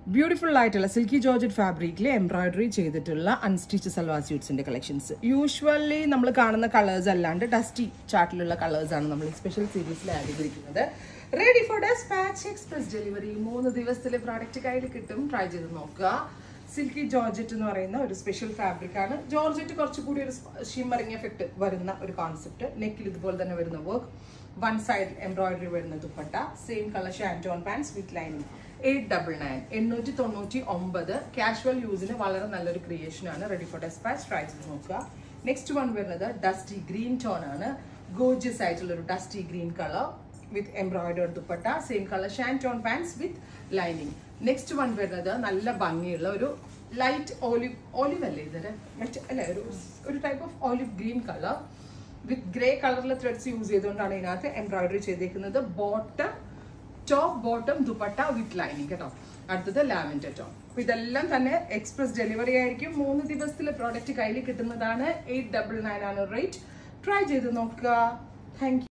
beautiful ആയിട്ടുള്ള silky georgette ഫാബ്രിക്കിൽ embroidery ചെയ്തിട്ടുള്ള അൺസ്റ്റിച്ച് സൽവാർ സ്യൂട്ട്സിന്റെ കളക്ഷൻസ് യൂഷ്വലി നമ്മൾ കാണുന്ന കളേഴ്സ് അല്ലാണ്ട് ഡസ്റ്റി ചാർട്ടിലുള്ള കളേഴ്സ് ആണ് നമ്മൾ സ്പെഷ്യൽ സീരീസിൽ ആഡ് ചെയ്തിരിക്കുന്നത് ready for despatch express delivery മൂന്ന് ദിവസത്തിലെ പ്രോഡക്റ്റ് കയ്യിൽ കിട്ടും ട്രൈ ചെയ്ത് നോക്കുക സിൽക്കി ജോർജറ്റ് എന്ന് പറയുന്ന ഒരു സ്പെഷ്യൽ ഫാബ്രിക് ആണ് ജോർജറ്റ് കുറച്ചുകൂടി ഒരു ഷിമ്മറിങ് എഫക്ട് വരുന്ന ഒരു കോൺസെപ്റ്റ് നെക്കിൽ ഇതുപോലെ തന്നെ വരുന്ന വർക്ക് വൺ സൈഡ് എംബ്രോയിഡറി വരുന്ന dupatta same colour shantoon pants with lining eight double nine എണ്ണൂറ്റി തൊണ്ണൂറ്റി ഒമ്പത് കാഷ്വൽ യൂസിന് വളരെ നല്ലൊരു ക്രിയേഷൻ ആണ് റെഡി ഫോർ ഡെസ്പാച്ച് ട്രൈ ചെയ്ത് നോക്കുക നെക്സ്റ്റ് വൺ വരുന്നത് ഡസ്റ്റി ഗ്രീൻ ടോൺ ആണ് ഗോർജിയസ് ആയിട്ടുള്ള ഒരു dusty green colour with embroidered dupatta same colour shantoon pants with lining next one വരുന്നത് നല്ല ഭംഗിയുള്ള ഒരു ലൈറ്റ് ഓലിവ് ഓലിവ് അല്ലേ ഇതിന് മറ്റേ അല്ലേ ഒരു ഒരു type of olive green colour with grey കളറിലെ ത്രെഡ്സ് യൂസ് ചെയ്തുകൊണ്ടാണ് ഇതിനകത്ത് എംബ്രോയിഡറി ചെയ്തേക്കുന്നത് bottom top bottom dupatta with lining കേട്ടോ അടുത്തത് ലാവൻഡർ ടോപ്പ് അപ്പൊ ഇതെല്ലാം തന്നെ എക്സ്പ്രസ് ഡെലിവറി ആയിരിക്കും മൂന്ന് ദിവസത്തിലെ പ്രോഡക്റ്റ് കയ്യിൽ കിട്ടുന്നതാണ് എയ്റ്റ് ഡബിൾ നയൻ ആണ് റേറ്റ് ട്രൈ ചെയ്ത് നോക്കുക താങ്ക്